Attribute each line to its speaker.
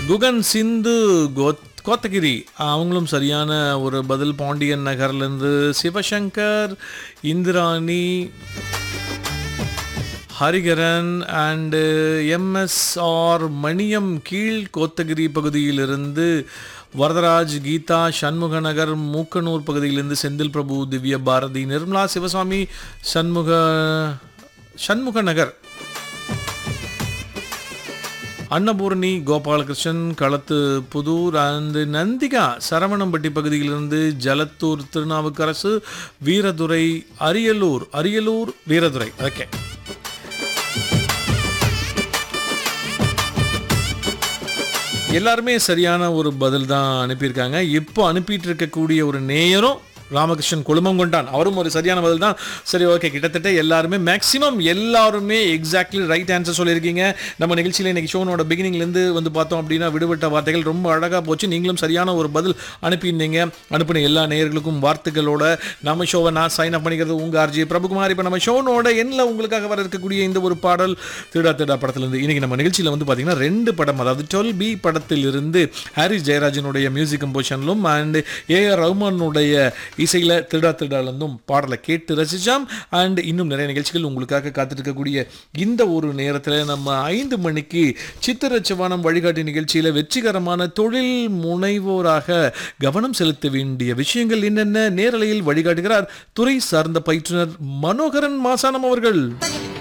Speaker 1: குகன் சிந்து கோத் கோத்தகிரி அவங்களும் சரியான ஒரு பதில் பாண்டியன் நகர்லேருந்து சிவசங்கர் இந்திராணி ஹரிகரன் அண்டு எம்எஸ்ஆர் மணியம் கீழ் கோத்தகிரி பகுதியிலிருந்து வரதராஜ் கீதா சண்முகநகர் மூக்கனூர் பகுதியிலிருந்து செந்தில் பிரபு திவ்ய பாரதி நிர்மலா சிவசாமி சண்முக சண்முக நகர் அன்னபூரணி கோபாலகிருஷ்ணன் களத்து புதூர் அண்ட் நந்திகா சரவணம்பட்டி பகுதியிலிருந்து ஜலத்தூர் திருநாவுக்கரசு வீரதுரை அரியலூர் அரியலூர் வீரதுரை ஓகே எல்லாருமே சரியான ஒரு பதில் தான் அனுப்பியிருக்காங்க இப்போ அனுப்பிட்டு இருக்கக்கூடிய ஒரு நேயரும் ராமகிருஷ்ணன் குழுமம் கொண்டான் அவரும் ஒரு சரியான பதில் தான் சரி ஓகே கிட்டத்தட்ட எல்லாருமே மேக்ஸிமம் எல்லாருமே எக்ஸாக்ட்லி ரைட் ஆன்சர் சொல்லியிருக்கீங்க நம்ம நிகழ்ச்சியில் இன்னைக்கு ஷோனோட பிகினிங்லேருந்து வந்து பார்த்தோம் அப்படின்னா விடுபட்ட வார்த்தைகள் ரொம்ப அழகாக போச்சு நீங்களும் சரியான ஒரு பதில் அனுப்பியிருந்தீங்க அனுப்பின எல்லா நேயர்களுக்கும் வார்த்தைகளோட நம்ம ஷோவை நான் சைன் அப் பண்ணிக்கிறது உங்கள் ஆர்ஜி பிரபுகுமார் இப்போ நம்ம ஷோனோட எண்ணில் உங்களுக்காக வர இருக்கக்கூடிய இந்த ஒரு பாடல் திருடா திருடா படத்துலேருந்து இன்னைக்கு நம்ம நிகழ்ச்சியில் வந்து பார்த்தீங்கன்னா ரெண்டு படம் அதாவது டுவெல் பி படத்திலிருந்து ஹாரிஸ் ஜெயராஜனுடைய மியூசிக் கம்போஷன்லும் அண்ட் ஏஆர் ரஹ்மானுடைய இசையில் திருடா திருடாலேருந்தும் பாடலை கேட்டு ரசிச்சோம் அண்ட் இன்னும் நிறைய நிகழ்ச்சிகள் உங்களுக்காக காத்துட்டு இருக்கக்கூடிய இந்த ஒரு நேரத்தில் நம்ம ஐந்து மணிக்கு சித்திரச்சவானம் வழிகாட்டி நிகழ்ச்சியில் வெற்றிகரமான தொழில் முனைவோராக கவனம் செலுத்த வேண்டிய விஷயங்கள் என்னென்ன நேரலையில் வழிகாட்டுகிறார் துறை சார்ந்த பயிற்றுனர் மனோகரன் மாசானம் அவர்கள்